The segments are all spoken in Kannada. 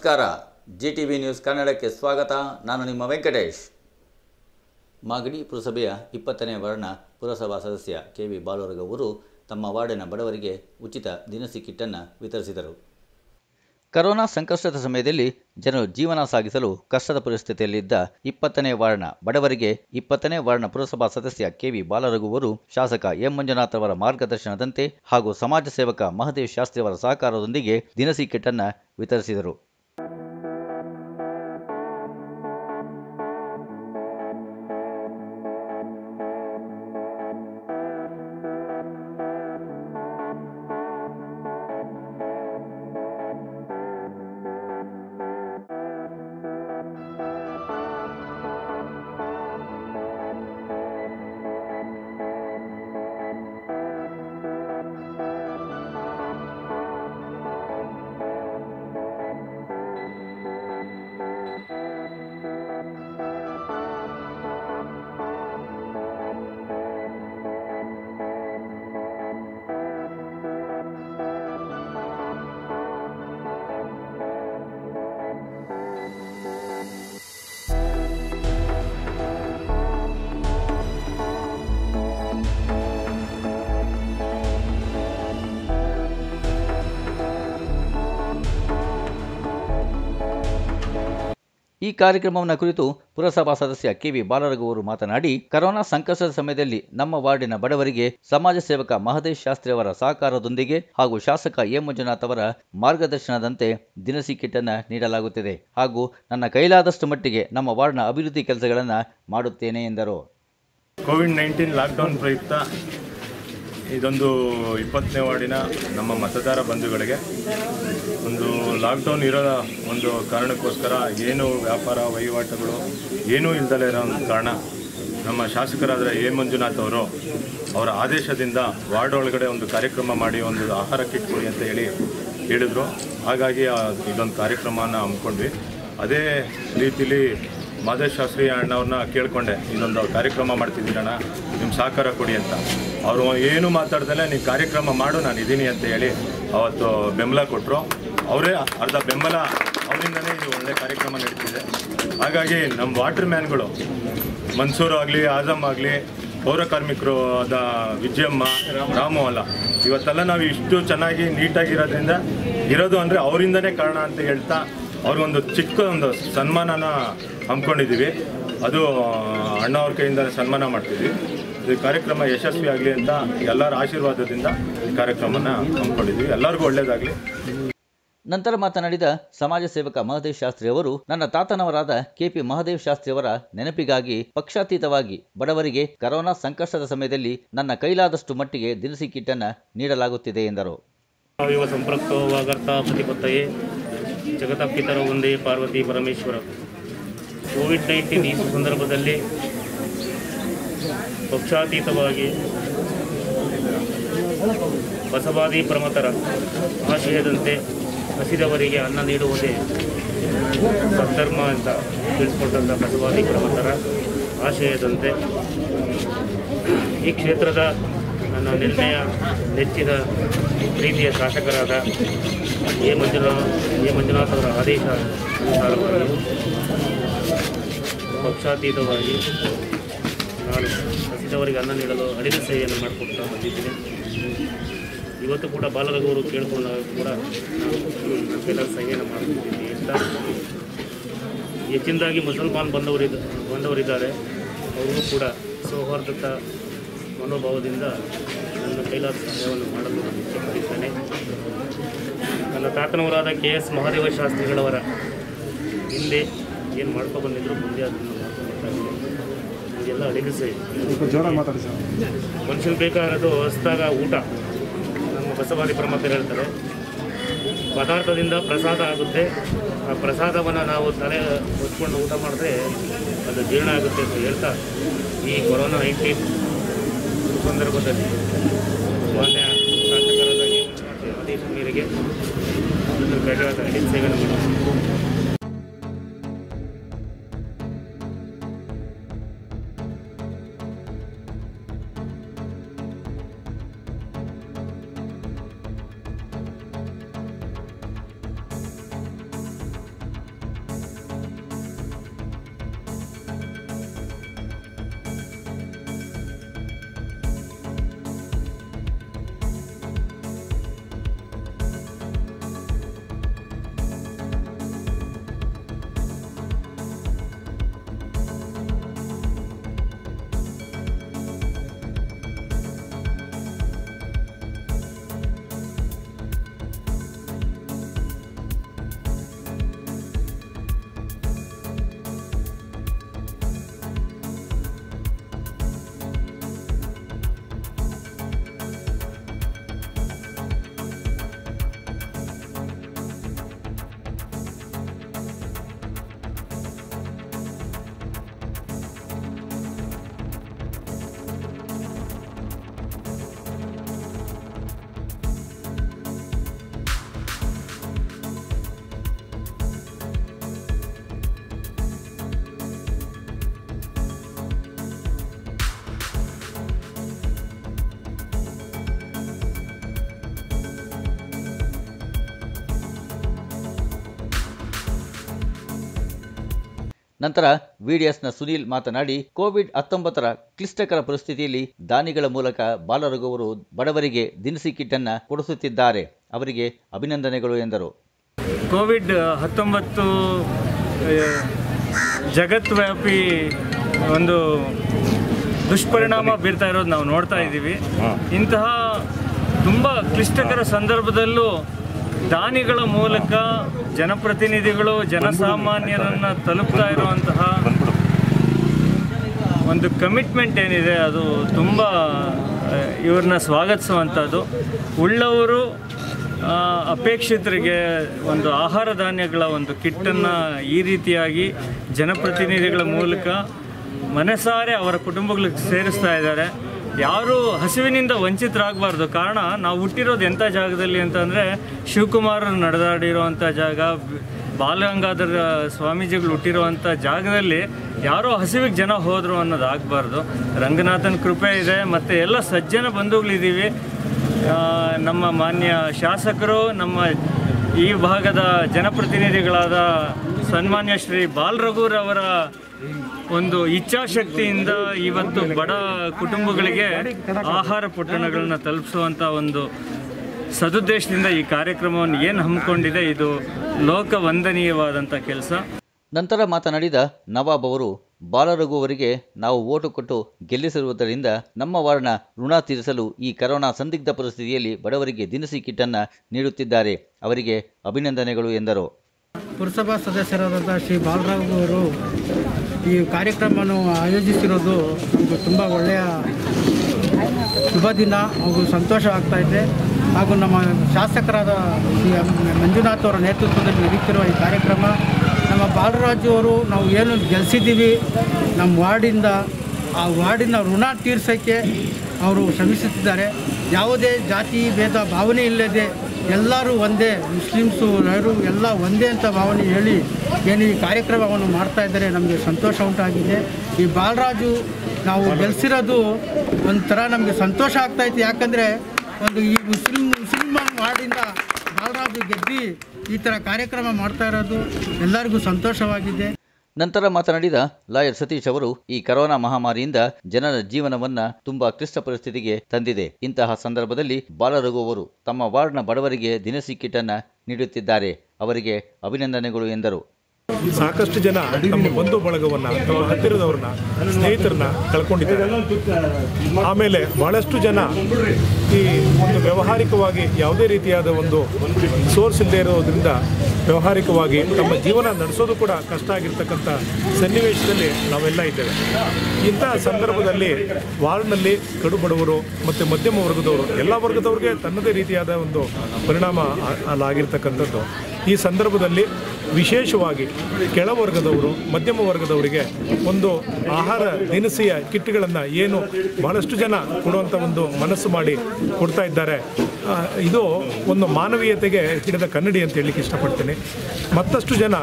ನಮಸ್ಕಾರ ಜಿ ಟಿ ವಿ ನ್ಯೂಸ್ ಕನ್ನಡಕ್ಕೆ ಸ್ವಾಗತ ನಾನು ನಿಮ್ಮ ವೆಂಕಟೇಶ್ ಮಾಗಡಿ ಪುರಸಭೆಯ ಇಪ್ಪತ್ತನೇ ವಾರ್ಡ್ನ ಪುರಸಭಾ ಸದಸ್ಯ ಕೆ ವಿ ಬಾಲವರ್ಗ ಅವರು ತಮ್ಮ ವಾರ್ಡಿನ ಬಡವರಿಗೆ ಉಚಿತ ದಿನಸಿ ಕಿಟ್ಟನ್ನು ವಿತರಿಸಿದರು ಕರೋನಾ ಸಂಕಷ್ಟದ ಸಮಯದಲ್ಲಿ ಜನರು ಜೀವನ ಸಾಗಿಸಲು ಕಷ್ಟದ ಪರಿಸ್ಥಿತಿಯಲ್ಲಿದ್ದ ಇಪ್ಪತ್ತನೇ ವಾರ್ಡ್ನ ಬಡವರಿಗೆ ಇಪ್ಪತ್ತನೇ ವಾರ್ಡ್ನ ಪುರಸಭಾ ಸದಸ್ಯ ಕೆವಿ ಬಾಲರಘು ಅವರು ಶಾಸಕ ಎಂ ಮಂಜುನಾಥ್ ಅವರ ಮಾರ್ಗದರ್ಶನದಂತೆ ಹಾಗೂ ಸಮಾಜ ಸೇವಕ ಮಹದೇವ್ ಶಾಸ್ತ್ರಿ ಅವರ ಸಹಕಾರದೊಂದಿಗೆ ದಿನಸಿ ಕಿಟ್ಟನ್ನು ವಿತರಿಸಿದರು ಈ ಕಾರ್ಯಕ್ರಮವನ್ನು ಕುರಿತು ಪುರಸಭಾ ಸದಸ್ಯ ಕೆವಿ ಬಾಲರಘು ಅವರು ಮಾತನಾಡಿ ಕರೋನಾ ಸಂಕಷ್ಟದ ಸಮಯದಲ್ಲಿ ನಮ್ಮ ವಾರ್ಡಿನ ಬಡವರಿಗೆ ಸಮಾಜ ಸೇವಕ ಮಹದೇಶ್ ಶಾಸ್ತ್ರಿ ಅವರ ಸಹಕಾರದೊಂದಿಗೆ ಹಾಗೂ ಶಾಸಕ ಎಂ ಮಂಜುನಾಥ್ ಅವರ ಮಾರ್ಗದರ್ಶನದಂತೆ ದಿನಸಿ ಕಿಟ್ಟನ್ನು ನೀಡಲಾಗುತ್ತಿದೆ ಹಾಗೂ ನನ್ನ ಕೈಲಾದಷ್ಟು ಮಟ್ಟಿಗೆ ನಮ್ಮ ವಾರ್ಡ್ನ ಅಭಿವೃದ್ಧಿ ಕೆಲಸಗಳನ್ನು ಮಾಡುತ್ತೇನೆ ಎಂದರು ಕೋವಿಡ್ ನೈನ್ಟೀನ್ ಲಾಕ್ಡೌನ್ ಪ್ರಯುಕ್ತ ಇದೊಂದು ಇಪ್ಪತ್ತನೇ ವಾರ್ಡಿನ ನಮ್ಮ ಮತದಾರ ಬಂಧುಗಳಿಗೆ ಒಂದು ಲಾಕ್ಡೌನ್ ಇರೋ ಒಂದು ಕಾರಣಕ್ಕೋಸ್ಕರ ಏನು ವ್ಯಾಪಾರ ವಹಿವಾಟುಗಳು ಏನೂ ಇಲ್ದಲೇ ಇರೋ ಒಂದು ಕಾರಣ ನಮ್ಮ ಶಾಸಕರಾದ ಎ ಮಂಜುನಾಥ್ ಅವರು ಅವರ ಆದೇಶದಿಂದ ವಾರ್ಡ್ ಒಳಗಡೆ ಒಂದು ಕಾರ್ಯಕ್ರಮ ಮಾಡಿ ಒಂದು ಆಹಾರ ಕಿಟ್ ಕೊಡಿ ಅಂತ ಹೇಳಿ ಹೇಳಿದರು ಹಾಗಾಗಿ ಆ ಇದೊಂದು ಕಾರ್ಯಕ್ರಮನ ಹಮ್ಮಿಕೊಂಡ್ವಿ ಅದೇ ರೀತಿಲಿ ಮಾದೇಶ್ ಶಾಸ್ತ್ರಿ ಅಣ್ಣವ್ರನ್ನ ಕೇಳ್ಕೊಂಡೆ ಇದೊಂದು ಕಾರ್ಯಕ್ರಮ ಮಾಡ್ತಿದ್ದೀರಣ್ಣ ನಿಮ್ಮ ಸಹಕಾರ ಕೊಡಿ ಅಂತ ಅವರು ಏನು ಮಾತಾಡ್ದಲೆ ನೀವು ಕಾರ್ಯಕ್ರಮ ಮಾಡು ನಾನು ಇದ್ದೀನಿ ಅಂತ ಹೇಳಿ ಅವತ್ತು ಬೆಂಬಲ ಕೊಟ್ಟರು ಅವರೇ ಅರ್ಧ ಬೆಂಬಲ ಅವರಿಂದನೇ ಇದು ಒಳ್ಳೆ ಕಾರ್ಯಕ್ರಮ ನಡೀತಿದೆ ಹಾಗಾಗಿ ನಮ್ಮ ವಾಟರ್ ಮ್ಯಾನ್ಗಳು ಮನ್ಸೂರ್ ಆಗಲಿ ಆಜಮ್ ಆಗಲಿ ಪೌರ ಕಾರ್ಮಿಕರು ಆದ ವಿಜಯಮ್ಮ ರಾಮು ಅಲ್ಲ ಇವತ್ತೆಲ್ಲ ನಾವು ಇಷ್ಟು ಚೆನ್ನಾಗಿ ನೀಟಾಗಿರೋದ್ರಿಂದ ಇರೋದು ಅಂದರೆ ಅವರಿಂದನೇ ಕಾರಣ ಅಂತ ಹೇಳ್ತಾ ಅವ್ರಿಗೊಂದು ಚಿಕ್ಕ ಒಂದು ಸನ್ಮಾನನ ಹಮ್ಮಿಕೊಂಡಿದ್ದೀವಿ ಅದು ಅಣ್ಣ ಅವ್ರ ಕೈಯಿಂದ ಸನ್ಮಾನ ಮಾಡ್ತಿದ್ವಿ ಈ ಕಾರ್ಯಕ್ರಮ ಯಶಸ್ವಿ ಆಗಲಿ ಅಂತ ಎಲ್ಲರ ಆಶೀರ್ವಾದದಿಂದ ಈ ಕಾರ್ಯಕ್ರಮನ ಹಮ್ಮಿಕೊಂಡಿದ್ವಿ ಎಲ್ಲರಿಗೂ ಒಳ್ಳೆಯದಾಗಲಿ ನಂತರ ಮಾತನಾಡಿದ ಸಮಾಜ ಸೇವಕ ಮಹದೇವ್ ಶಾಸ್ತ್ರಿ ಅವರು ನನ್ನ ತಾತನವರಾದ ಕೆಪಿ ಮಹದೇವ್ ಶಾಸ್ತ್ರಿ ಅವರ ನೆನಪಿಗಾಗಿ ಪಕ್ಷಾತೀತವಾಗಿ ಬಡವರಿಗೆ ಕರೋನಾ ಸಂಕಷ್ಟದ ಸಮಯದಲ್ಲಿ ನನ್ನ ಕೈಲಾದಷ್ಟು ಮಟ್ಟಿಗೆ ದಿನಸಿ ಕಿಟ್ಟನ್ನು ನೀಡಲಾಗುತ್ತಿದೆ ಎಂದರು ಇವ ಸಂಪೃಕ್ತೋ ವಾಗರ್ತ ಪ್ರತಿಪತ್ತಯೇ ಜಗತಪಿತರ ಒಂದೇ ಪಾರ್ವತಿ ಪರಮೇಶ್ವರ ಕೋವಿಡ್ ನೈನ್ಟೀನ್ ಈ ಸಂದರ್ಭದಲ್ಲಿ ಪಕ್ಷಾತೀತವಾಗಿ ಬಸವಾದಿ ಪ್ರಮತರ ಆಶಯದಂತೆ ಹಸಿದವರಿಗೆ ಅನ್ನ ನೀಡುವುದೇ ಸದ್ಧರ್ಮ ಅಂತ ತಿಳಿಸ್ಕೊಟ್ಟಂಥ ಬಸವಾದಿ ಪ್ರಮತರ ಆಶಯದಂತೆ ಈ ಕ್ಷೇತ್ರದ ನನ್ನ ನಿರ್ಣಯ ನೆಚ್ಚಿದ ಪ್ರೀತಿಯ ಶಾಸಕರಾದ ಎ ಮಂಜುನಾಥ್ ಎ ಮಂಜುನಾಥ್ ಅವರ ಆದೇಶ ಅನುಸಾರವಾಗಿ ಪಕ್ಷಾತೀತವಾಗಿ ನಾನು ಹಸಿದವರಿಗೆ ಅನ್ನ ನೀಡಲು ಅಡಿಗೆ ಸೇವೆಯನ್ನು ಮಾಡಿಕೊಡ್ತಾ ಬಂದಿದ್ದೀನಿ ಇವತ್ತು ಕೂಡ ಬಾಲರಘುವರು ಕೇಳಿಕೊಂಡಾಗ ಕೂಡ ನಾನು ನನ್ನ ಕೈಲಾದ ಸೇವೆಯನ್ನು ಮಾಡುತ್ತಿದ್ದೀನಿ ಅಂತ ಹೆಚ್ಚಿನದಾಗಿ ಮುಸಲ್ಮಾನ್ ಬಂದವರಿದ್ದ ಬಂದವರಿದ್ದಾರೆ ಅವರು ಕೂಡ ಸೌಹಾರ್ದತಾ ಮನೋಭಾವದಿಂದ ನನ್ನ ಕೈಲಾದ ಸಹಾಯವನ್ನು ಮಾಡಲು ನಾನು ಇಚ್ಛೆಪಟ್ಟಿದ್ದೇನೆ ನನ್ನ ತಾತನವರಾದ ಕೆ ಎಸ್ ಮಹಾದೇವ ಶಾಸ್ತ್ರಿಗಳವರ ಹಿಂದೆ ಏನು ಮಾಡ್ಕೊ ಬಂದಿದ್ರು ಮುಂದೆ ಅದನ್ನು ಮಾಡ್ಕೊಂಡು ಬರ್ತಾ ಇದ್ದೀನಿ ಇದೆಲ್ಲ ಅಡಿಗೆ ಸೇವೆ ಮನುಷ್ಯನಿಗೆ ಬೇಕಾಗಿರೋದು ಹೊಸ್ದಾಗ ಊಟ ನಮ್ಮ ಬಸವಾದಿ ಪ್ರಮತರು ಹೇಳ್ತಾರೆ ಪದಾರ್ಥದಿಂದ ಪ್ರಸಾದ ಆಗುತ್ತೆ ಆ ಪ್ರಸಾದವನ್ನು ನಾವು ತಲೆ ಹೊತ್ಕೊಂಡು ಊಟ ಮಾಡಿದ್ರೆ ಅದು ಜೀರ್ಣ ಆಗುತ್ತೆ ಅಂತ ಹೇಳ್ತಾ ಈ ಕೊರೋನಾ ನೈನ್ಟೀನ್ ಸಂದರ್ಭದಲ್ಲಿ ಮಾನ್ಯ ಶಾಸಕರಾದ ಈ ಆದೇಶ ಮೇರೆಗೆ ನನ್ನ ಕೈಲಾದ ಅಡಿಗೆ ಸೇವೆಯನ್ನು ಮಾಡಿ ನಂತರ ವಿಡಿಎಸ್ನ ಸುನೀಲ್ ಮಾತನಾಡಿ ಕೋವಿಡ್ ಹತ್ತೊಂಬತ್ತರ ಕ್ಲಿಷ್ಟಕರ ಪರಿಸ್ಥಿತಿಯಲ್ಲಿ ದಾನಿಗಳ ಮೂಲಕ ಬಾಲರಘುವರು ಬಡವರಿಗೆ ದಿನಸಿ ಕಿಟ್ಟನ್ನು ಕೊಡಿಸುತ್ತಿದ್ದಾರೆ ಅವರಿಗೆ ಅಭಿನಂದನೆಗಳು ಎಂದರು ಕೋವಿಡ್ ಹತ್ತೊಂಬತ್ತು ಜಗತ್ವ್ಯಾಪಿ ಒಂದು ದುಷ್ಪರಿಣಾಮ ಬೀರ್ತಾ ಇರೋದು ನಾವು ನೋಡ್ತಾ ಇದ್ದೀವಿ ಇಂತಹ ತುಂಬ ಕ್ಲಿಷ್ಟಕರ ಸಂದರ್ಭದಲ್ಲೂ ದಾನಿಗಳ ಮೂಲಕ ಜನಪ್ರತಿನಿಧಿಗಳು ಜನಸಾಮಾನ್ಯರನ್ನು ತಲುಪ್ತಾ ಇರುವಂತಹ ಒಂದು ಕಮಿಟ್ಮೆಂಟ್ ಏನಿದೆ ಅದು ತುಂಬ ಇವ್ರನ್ನ ಸ್ವಾಗತಿಸುವಂಥದ್ದು ಉಳ್ಳವರು ಆ, ಅಪೇಕ್ಷಿತರಿಗೆ ಒಂದು ಆಹಾರ ಧಾನ್ಯಗಳ ಒಂದು ಕಿಟ್ಟನ್ನು ಈ ರೀತಿಯಾಗಿ ಜನಪ್ರತಿನಿಧಿಗಳ ಮೂಲಕ ಮನಸಾರೆ ಅವರ ಕುಟುಂಬಗಳಿಗೆ ಸೇರಿಸ್ತಾ ಇದ್ದಾರೆ ಯಾರೂ ಹಸಿವಿನಿಂದ ವಂಚಿತರಾಗಬಾರ್ದು ಕಾರಣ ನಾವು ಹುಟ್ಟಿರೋದು ಎಂಥ ಜಾಗದಲ್ಲಿ ಅಂತಂದರೆ ಶಿವಕುಮಾರ್ ನಡೆದಾಡಿರುವಂಥ ಜಾಗ ಬಾಲಗಂಗಾಧರ ಸ್ವಾಮೀಜಿಗಳು ಹುಟ್ಟಿರುವಂಥ ಜಾಗದಲ್ಲಿ ಯಾರೋ ಹಸಿವಿಗೆ ಜನ ಹೋದರು ಅನ್ನೋದು ಆಗಬಾರ್ದು ರಂಗನಾಥನ ಕೃಪೆ ಇದೆ ಮತ್ತು ಎಲ್ಲ ಸಜ್ಜನ ಬಂಧುಗಳಿದ್ದೀವಿ ಆ, ನಮ್ಮ ಮಾನ್ಯ ಶಾಸಕರು ನಮ್ಮ ಈ ಭಾಗದ ಜನಪ್ರತಿನಿಧಿಗಳಾದ ಸನ್ಮಾನ್ಯ ಶ್ರೀ ಬಾಲರಘುರವರ ಒಂದು ಇಚ್ಛಾಶಕ್ತಿಯಿಂದ ಇವತ್ತು ಬಡ ಕುಟುಂಬಗಳಿಗೆ ಆಹಾರ ಪೊಟ್ಟಣಗಳನ್ನ ತಲುಪಿಸುವಂಥ ಒಂದು ಸದುದ್ದೇಶದಿಂದ ಈ ಕಾರ್ಯಕ್ರಮವನ್ನು ಏನು ಹಮ್ಮಿಕೊಂಡಿದೆ ಇದು ಲೋಕ ವಂದನೀಯವಾದಂಥ ಕೆಲಸ ನಂತರ ಮಾತನಾಡಿದ ನವಾಬ್ ಅವರು ಬಾಲರಘು ಅವರಿಗೆ ನಾವು ಓಟು ಕೊಟ್ಟು ಗೆಲ್ಲಿಸಿರುವುದರಿಂದ ನಮ್ಮ ವಾರ್ಡ್ನ ಋಣ ತೀರಿಸಲು ಈ ಕರೋನಾ ಸಂದಿಗ್ಧ ಪರಿಸ್ಥಿತಿಯಲ್ಲಿ ಬಡವರಿಗೆ ದಿನಸಿ ಕಿಟ್ಟನ್ನು ನೀಡುತ್ತಿದ್ದಾರೆ ಅವರಿಗೆ ಅಭಿನಂದನೆಗಳು ಎಂದರು ಪುರಸಭಾ ಸದಸ್ಯರಾದಂಥ ಶ್ರೀ ಬಾಲರಾವ್ ಅವರು ಈ ಕಾರ್ಯಕ್ರಮವನ್ನು ಆಯೋಜಿಸಿರೋದು ನಮಗೆ ತುಂಬ ಒಳ್ಳೆಯ ಶುಭ ದಿನ ಹಾಗೂ ಸಂತೋಷ ಆಗ್ತಾ ಇದೆ ಹಾಗೂ ನಮ್ಮ ಶಾಸಕರಾದ ಶ್ರೀ ಮಂಜುನಾಥ್ ಅವರ ನೇತೃತ್ವದಲ್ಲಿ ನಡೀತಿರುವ ಈ ಕಾರ್ಯಕ್ರಮ ನಮ್ಮ ಬಾಲರಾಜು ಅವರು ನಾವು ಏನು ಗೆಲ್ಲಿಸಿದ್ದೀವಿ ನಮ್ಮ ವಾರ್ಡಿಂದ ಆ ವಾರ್ಡಿನ ಋಣ ತೀರ್ಸೋಕ್ಕೆ ಅವರು ಶ್ರಮಿಸುತ್ತಿದ್ದಾರೆ ಯಾವುದೇ ಜಾತಿ ಭೇದ ಭಾವನೆ ಇಲ್ಲದೆ ಎಲ್ಲರೂ ಒಂದೇ ಮುಸ್ಲಿಮ್ಸು ಯಾರು ಎಲ್ಲ ಒಂದೇ ಅಂತ ಭಾವನೆ ಹೇಳಿ ಏನು ಈ ಕಾರ್ಯಕ್ರಮವನ್ನು ಮಾಡ್ತಾ ಇದ್ದಾರೆ ನಮಗೆ ಸಂತೋಷ ಉಂಟಾಗಿದೆ ಈ ಬಾಲರಾಜು ನಾವು ಗೆಲ್ಸಿರೋದು ಒಂಥರ ನಮಗೆ ಸಂತೋಷ ಆಗ್ತಾಯಿತ್ತು ಯಾಕಂದರೆ ಒಂದು ಈ ಮುಸ್ಲಿಂ ಮುಸ್ಲಿಂ ವಾರ್ಡಿಂದ ಬಾಲರಾಜು ಗೆದ್ದು ಈ ಥರ ಕಾರ್ಯಕ್ರಮ ಮಾಡ್ತಾ ಇರೋದು ಎಲ್ಲರಿಗೂ ಸಂತೋಷವಾಗಿದೆ ನಂತರ ಮಾತನಾಡಿದ ಲಾಯರ್ ಸತೀಶ್ ಅವರು ಈ ಕರೋನಾ ಮಹಾಮಾರಿಯಿಂದ ಜನರ ಜೀವನವನ್ನ ತುಂಬಾ ಕ್ಲಿಷ್ಟ ಪರಿಸ್ಥಿತಿಗೆ ತಂದಿದೆ ಇಂತಹ ಸಂದರ್ಭದಲ್ಲಿ ಬಾಲರಘು ಅವರು ತಮ್ಮ ವಾರ್ಡ್ನ ಬಡವರಿಗೆ ದಿನಸಿ ಕಿಟ್ಟನ್ನು ನೀಡುತ್ತಿದ್ದಾರೆ ಅವರಿಗೆ ಅಭಿನಂದನೆಗಳು ಎಂದರು ಸಾಕಷ್ಟು ಜನ ತಮ್ಮ ಬಂಧು ಬಳಗವನ್ನ ತಮ್ಮ ಹತ್ತಿರದವ್ರನ್ನ ಸ್ನೇಹಿತರನ್ನ ಕಳ್ಕೊಂಡಿದ್ದಾರೆ ಆಮೇಲೆ ಬಹಳಷ್ಟು ಜನ ಈ ಒಂದು ವ್ಯಾವಹಾರಿಕವಾಗಿ ಯಾವುದೇ ರೀತಿಯಾದ ಒಂದು ಸೋರ್ಸ್ ಇಲ್ಲದೆ ಇರೋದ್ರಿಂದ ವ್ಯಾವಹಾರಿಕವಾಗಿ ತಮ್ಮ ಜೀವನ ನಡೆಸೋದು ಕೂಡ ಕಷ್ಟ ಆಗಿರ್ತಕ್ಕಂಥ ಸನ್ನಿವೇಶದಲ್ಲಿ ನಾವೆಲ್ಲ ಇದ್ದೇವೆ ಇಂತಹ ಸಂದರ್ಭದಲ್ಲಿ ವಾರ್ಡ್ನಲ್ಲಿ ಕಡು ಬಡವರು ಮತ್ತು ಮಧ್ಯಮ ವರ್ಗದವರು ಎಲ್ಲ ವರ್ಗದವ್ರಿಗೆ ತನ್ನದೇ ರೀತಿಯಾದ ಒಂದು ಪರಿಣಾಮ ಆ- ಅಲ್ಲಾಗಿರ್ತಕ್ಕಂಥದ್ದು ಈ ಸಂದರ್ಭದಲ್ಲಿ ವಿಶೇಷವಾಗಿ ಕೆಳವರ್ಗದವರು ಮಧ್ಯಮ ವರ್ಗದವರಿಗೆ ಒಂದು ಆಹಾರ ದಿನಸಿಯ ಕಿಟ್ಗಳನ್ನು ಏನು ಬಹಳಷ್ಟು ಜನ ಕೊಡುವಂಥ ಒಂದು ಮನಸ್ಸು ಮಾಡಿ ಕೊಡ್ತಾ ಇದ್ದಾರೆ ಆ, ಇದು ಒಂದು ಮಾನವೀಯತೆಗೆ ಹಿಡಿದ ಕನ್ನಡಿ ಅಂತ ಹೇಳಲಿಕ್ಕೆ ಇಷ್ಟಪಡ್ತೀನಿ ಮತ್ತಷ್ಟು ಜನ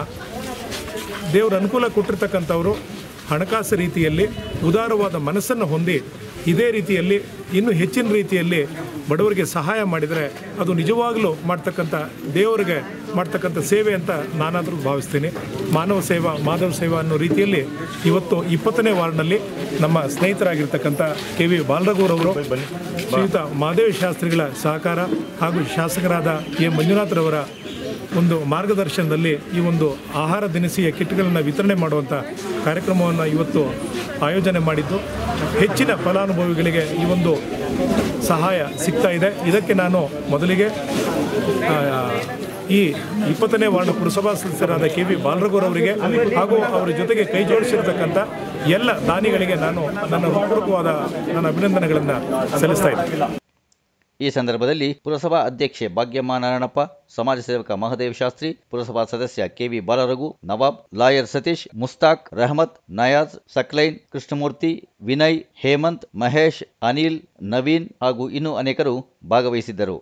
ದೇವರ ಅನುಕೂಲ ಕೊಟ್ಟಿರ್ತಕ್ಕಂಥವರು ಹಣಕಾಸು ರೀತಿಯಲ್ಲಿ ಉದಾರವಾದ ಮನಸ್ಸನ್ನು ಹೊಂದಿ ಇದೇ ರೀತಿಯಲ್ಲಿ ಇನ್ನೂ ಹೆಚ್ಚಿನ ರೀತಿಯಲ್ಲಿ ಬಡವರಿಗೆ ಸಹಾಯ ಮಾಡಿದರೆ ಅದು ನಿಜವಾಗಲೂ ಮಾಡ್ತಕ್ಕಂಥ ದೇವರಿಗೆ ಮಾಡ್ತಕ್ಕಂಥ ಸೇವೆ ಅಂತ ನಾನಾದರೂ ಭಾವಿಸ್ತೀನಿ ಮಾನವ ಸೇವಾ ಮಾಧವ ಸೇವಾ ಅನ್ನೋ ರೀತಿಯಲ್ಲಿ ಇವತ್ತು ಇಪ್ಪತ್ತನೇ ವಾರ್ಡ್ನಲ್ಲಿ ನಮ್ಮ ಸ್ನೇಹಿತರಾಗಿರ್ತಕ್ಕಂಥ ಕೆ ವಿ ಬಾಲರಘುರವರು ಶ್ರೀಯುತ ಮಾದೇವ ಶಾಸ್ತ್ರಿಗಳ ಸಹಕಾರ ಹಾಗೂ ಶಾಸಕರಾದ ಎ ಮಂಜುನಾಥ್ರವರ ಒಂದು ಮಾರ್ಗದರ್ಶನದಲ್ಲಿ ಈ ಒಂದು ಆಹಾರ ದಿನಸಿಯ ಕಿಟ್ಗಳನ್ನು ವಿತರಣೆ ಮಾಡುವಂಥ ಕಾರ್ಯಕ್ರಮವನ್ನು ಇವತ್ತು ಆಯೋಜನೆ ಮಾಡಿದ್ದು ಹೆಚ್ಚಿನ ಫಲಾನುಭವಿಗಳಿಗೆ ಈ ಒಂದು ಸಹಾಯ ಸಿಗ್ತಾ ಇದೆ ಇದಕ್ಕೆ ನಾನು ಮೊದಲಿಗೆ ಆ, ಈ ಇಪ್ಪತ್ತನೇ ವಾರ್ಡ್ ಪುರಸಭಾ ಸದಸ್ಯರಾದ ಕೆ ವಿ ಬಾಲರಘುರವರಿಗೆ ಹಾಗೂ ಅವರ ಜೊತೆಗೆ ಕೈ ಜೋಡಿಸಿರ್ತಕ್ಕಂಥ ಎಲ್ಲ ದಾನಿಗಳಿಗೆ ನಾನು ನನ್ನ ಹೃತ್ಪೂರ್ವಕವಾದ ನನ್ನ ಅಭಿನಂದನೆಗಳನ್ನು ಸಲ್ಲಿಸ್ತಾ ಇದ್ದೀನಿ ಈ ಸಂದರ್ಭದಲ್ಲಿ ಪುರಸಭಾ ಅಧ್ಯಕ್ಷೆ ಭಾಗ್ಯಮ್ಮ ನಾರಾಯಣಪ್ಪ ಸಮಾಜ ಸೇವಕ ಮಹದೇವ್ ಶಾಸ್ತ್ರಿ ಪುರಸಭಾ ಸದಸ್ಯ ಕೆವಿ ಬಾಲರಘು ನವಾಬ್ ಲಾಯರ್ ಸತೀಶ್ ಮುಸ್ತಾಕ್ ರಹಮತ್ ನಯಾಜ್ ಸಕ್ಲೈನ್ ಕೃಷ್ಣಮೂರ್ತಿ ವಿನಯ್ ಹೇಮಂತ್ ಮಹೇಶ್ ಅನಿಲ್ ನವೀನ್ ಹಾಗೂ ಇನ್ನೂ ಅನೇಕರು ಭಾಗವಹಿಸಿದ್ದರು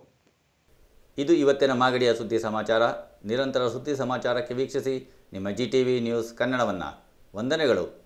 ಇದು ಇವತ್ತಿನ ಮಾಗಡಿಯ ಸುದ್ದಿ ಸಮಾಚಾರ ನಿರಂತರ ಸುದ್ದಿ ಸಮಾಚಾರಕ್ಕೆ ವೀಕ್ಷಿಸಿ ನಿಮ್ಮ ಜಿ ಟಿ ವಿ ನ್ಯೂಸ್ ಕನ್ನಡವನ್ನು ವಂದನೆಗಳು